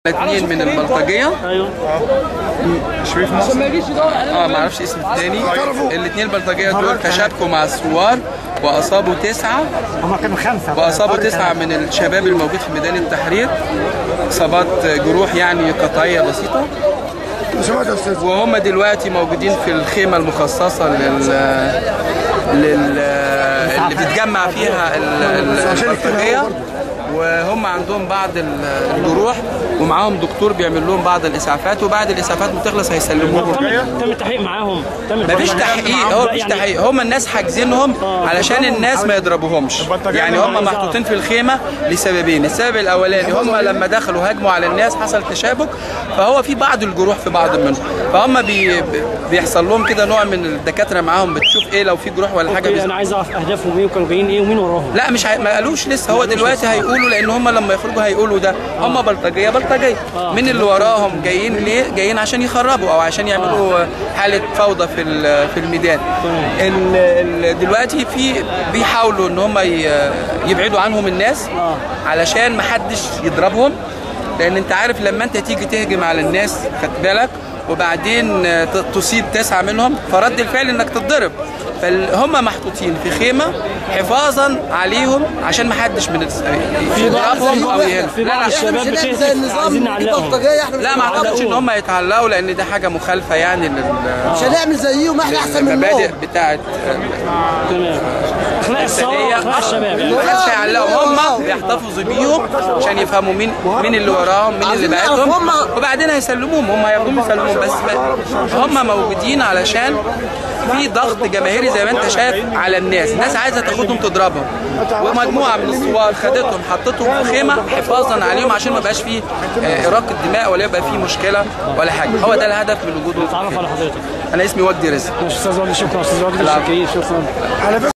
اثنين من البلطجيه ايوه شريف ناصر اه ما اعرفش اسم الثاني الاثنين البلطجيه دول تشابكوا مع الثوار واصابوا تسعه هم كانوا خمسه واصابوا تسعه من الشباب الموجود في ميدان التحرير اصابات جروح يعني قطعيه بسيطه سمعت يا استاذ وهم دلوقتي موجودين في الخيمه المخصصه لل لل اللي بتجمع فيها ال- ال- البلطجيه وهم عندهم بعض ال- الجروح ومعاهم دكتور بيعمل لهم بعض الاسعافات وبعد الاسعافات ما تخلص هيسلموهم تم تم التحقيق معاهم تم مفيش التحقيق تحقيق هو مفيش يعني تحقيق هم الناس حاجزينهم علشان الناس ما يضربوهمش يعني هم محطوطين في الخيمه لسببين السبب الاولاني هم لما دخلوا هاجموا على الناس حصل تشابك فهو في بعض الجروح في بعض منهم فهم بي بيحصل لهم كده نوع من الدكاتره معاهم بتشوف ايه لو في جروح ولا حاجه أوكي، بيز... انا عايز اعرف اهدافهم ايه وكانوا جايين ايه ومين وراهم لا مش هي... ما قالوش لسه هو دلوقتي هيقولوا لان هم لما يخرجوا هيقولوا ده هم بلطجيه بلطجيه مين اللي وراهم جايين ليه جايين عشان يخربوا او عشان يعملوا حاله فوضى في ال- في الميدان ال... ال... دلوقتي في بيحاولوا ان هم ي... يبعدوا عنهم الناس علشان ما حدش يضربهم لان انت عارف لما انت تيجي تهجم على الناس خد بالك وبعدين ت- تصيب تسعه منهم فرد الفعل انك تتضرب فهم محطوطين في خيمه حفاظا عليهم عشان ما حدش من الس- يضربهم او يهلهم في بعض لا لا الشباب زي بتهتف النظام عايزين دي نعلقهم بلطجيه احنا مش لا ما اعتقدش ان هنعلقهم. هم يتعلقوا لان ده حاجه مخالفه يعني لل مش هنعمل زيهم احنا احسن المبادئ منهم بتاعت تمام اخلاق الثوره هي اخلاق الشباب يعني ما حدش هيعلقهم هم بيحتفظوا بيهم عشان يفهموا مين مين اللي وراهم مين اللي عايزين نعرف بعتهم هم- وبعدين هيسلموهم هم هياخدوهم يسلموهم بس ما- هم موجودين علشان في ضغط جماهيري زي ما انت شايف على الناس الناس عايزه تاخدهم تضربهم ومجموعه من الثوار خدتهم حطتهم في خيمه حفاظا عليهم عشان ما يبقاش فيه آه، اراقه دماء ولا يبقى فيه مشكله ولا حاجه هو ده الهدف من وجودهم اتعرف على حضرتك انا اسمي وجدي رزق ماشي استاذ وجدي شكرا استاذ وجدي العفو. شكرا شكرا على فكره